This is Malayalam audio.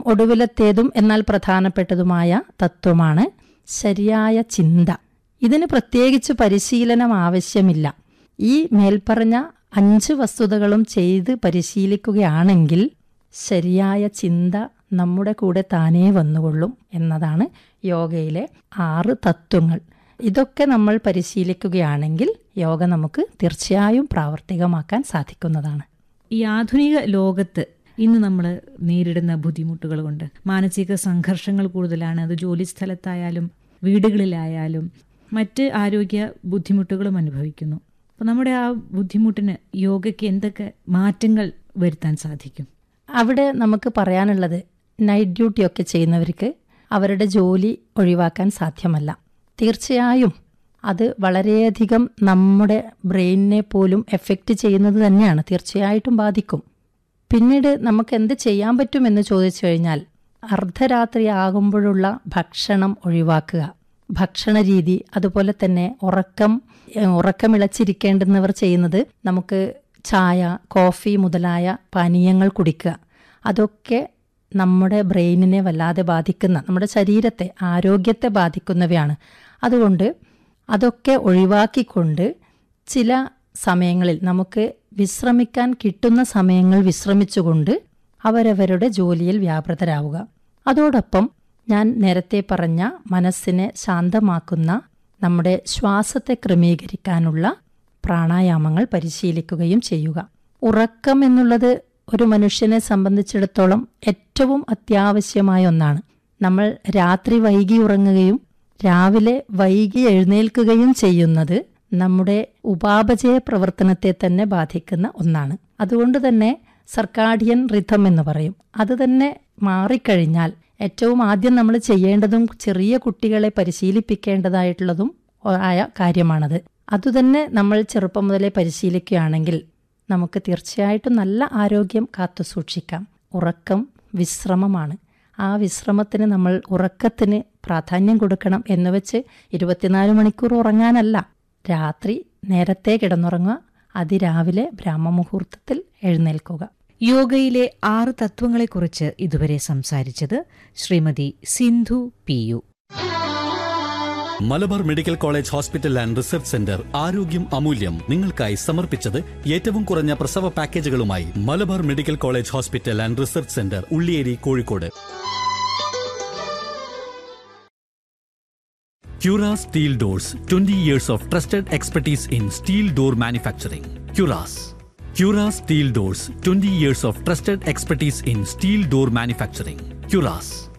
ഒടുവിലത്തേതും എന്നാൽ പ്രധാനപ്പെട്ടതുമായ തത്വമാണ് ശരിയായ ചിന്ത ഇതിന് പ്രത്യേകിച്ച് പരിശീലനം ആവശ്യമില്ല ഈ മേൽപ്പറഞ്ഞ അഞ്ച് വസ്തുതകളും ചെയ്ത് പരിശീലിക്കുകയാണെങ്കിൽ ശരിയായ ചിന്ത നമ്മുടെ കൂടെ താനേ വന്നുകൊള്ളും എന്നതാണ് യോഗയിലെ ആറ് തത്വങ്ങൾ ഇതൊക്കെ നമ്മൾ പരിശീലിക്കുകയാണെങ്കിൽ യോഗ നമുക്ക് തീർച്ചയായും പ്രാവർത്തികമാക്കാൻ സാധിക്കുന്നതാണ് ഈ ആധുനിക ലോകത്ത് ഇന്ന് നമ്മൾ നേരിടുന്ന ബുദ്ധിമുട്ടുകൾ കൊണ്ട് മാനസിക സംഘർഷങ്ങൾ കൂടുതലാണ് അത് ജോലി സ്ഥലത്തായാലും വീടുകളിലായാലും മറ്റ് ആരോഗ്യ ബുദ്ധിമുട്ടുകളും അനുഭവിക്കുന്നു അപ്പോൾ നമ്മുടെ ആ ബുദ്ധിമുട്ടിന് യോഗയ്ക്ക് എന്തൊക്കെ മാറ്റങ്ങൾ വരുത്താൻ സാധിക്കും അവിടെ നമുക്ക് പറയാനുള്ളത് നൈറ്റ് ഡ്യൂട്ടിയൊക്കെ ചെയ്യുന്നവർക്ക് അവരുടെ ജോലി ഒഴിവാക്കാൻ സാധ്യമല്ല തീർച്ചയായും അത് വളരെയധികം നമ്മുടെ ബ്രെയിനിനെ പോലും എഫക്റ്റ് ചെയ്യുന്നത് തന്നെയാണ് തീർച്ചയായിട്ടും ബാധിക്കും പിന്നീട് നമുക്ക് എന്ത് ചെയ്യാൻ പറ്റുമെന്ന് ചോദിച്ചു കഴിഞ്ഞാൽ അർദ്ധരാത്രി ആകുമ്പോഴുള്ള ഭക്ഷണം ഒഴിവാക്കുക ഭക്ഷണ രീതി അതുപോലെ തന്നെ ഉറക്കം ഏഹ്, ഉറക്കമിളച്ചിരിക്കേണ്ടുന്നവർ ചെയ്യുന്നത് നമുക്ക് ചായ കോഫി മുതലായ പാനീയങ്ങൾ കുടിക്കുക അതൊക്കെ നമ്മുടെ ബ്രെയിനിനെ വല്ലാതെ ബാധിക്കുന്ന നമ്മുടെ ശരീരത്തെ ആരോഗ്യത്തെ ബാധിക്കുന്നവയാണ് അതുകൊണ്ട് അതൊക്കെ ഒഴിവാക്കിക്കൊണ്ട് ചില സമയങ്ങളിൽ നമുക്ക് വിശ്രമിക്കാൻ കിട്ടുന്ന സമയങ്ങൾ വിശ്രമിച്ചുകൊണ്ട് അവരവരുടെ ജോലിയിൽ വ്യാപൃതരാവുക അതോടൊപ്പം ഞാൻ നേരത്തെ പറഞ്ഞ മനസ്സിനെ ശാന്തമാക്കുന്ന നമ്മുടെ ശ്വാസത്തെ ക്രമീകരിക്കാനുള്ള പ്രാണായാമങ്ങൾ പരിശീലിക്കുകയും ചെയ്യുക ഉറക്കം എന്നുള്ളത് ഒരു മനുഷ്യനെ സംബന്ധിച്ചിടത്തോളം ഏറ്റവും അത്യാവശ്യമായ ഒന്നാണ് നമ്മൾ രാത്രി വൈകി ഉറങ്ങുകയും രാവിലെ വൈകി എഴുന്നേൽക്കുകയും ചെയ്യുന്നത് നമ്മുടെ ഉപാപചയ പ്രവർത്തനത്തെ തന്നെ ബാധിക്കുന്ന ഒന്നാണ് അതുകൊണ്ട് തന്നെ സർക്കാഡിയൻ റിഥം എന്ന് പറയും അത് തന്നെ മാറിക്കഴിഞ്ഞാൽ ഏറ്റവും ആദ്യം നമ്മൾ ചെയ്യേണ്ടതും ചെറിയ കുട്ടികളെ പരിശീലിപ്പിക്കേണ്ടതായിട്ടുള്ളതും ആയ കാര്യമാണത് അതുതന്നെ നമ്മൾ ചെറുപ്പം മുതലേ പരിശീലിക്കുകയാണെങ്കിൽ നമുക്ക് തീർച്ചയായിട്ടും നല്ല ആരോഗ്യം കാത്തു സൂക്ഷിക്കാം ഉറക്കം വിശ്രമമാണ് ആ വിശ്രമത്തിന് നമ്മൾ ഉറക്കത്തിന് പ്രാധാന്യം കൊടുക്കണം എന്ന് വെച്ച് ഇരുപത്തിനാല് മണിക്കൂർ ഉറങ്ങാനല്ല രാത്രി നേരത്തെ കിടന്നുറങ്ങുക അതിരാവിലെ ബ്രാഹ്മമുഹൂർത്തത്തിൽ എഴുന്നേൽക്കുക യോഗയിലെ ആറ് തത്വങ്ങളെക്കുറിച്ച് ഇതുവരെ സംസാരിച്ചത് Shrimati Sindhu P U Malabar medical college hospital and research centre ആരോഗ്യം അമൂല്യം നിങ്ങൾക്കായി സമർപ്പിച്ചത് ഏറ്റവും കുറഞ്ഞ പ്രസവ പാക്കേജുകളുമായി Malabar medical college hospital and research centre Ulliyeri Kozhikode Cura Steel Doors 20 years of trusted expertise in steel door manufacturing. Curas. Cura Steel Doors 20 years of trusted expertise in steel door manufacturing. Curas.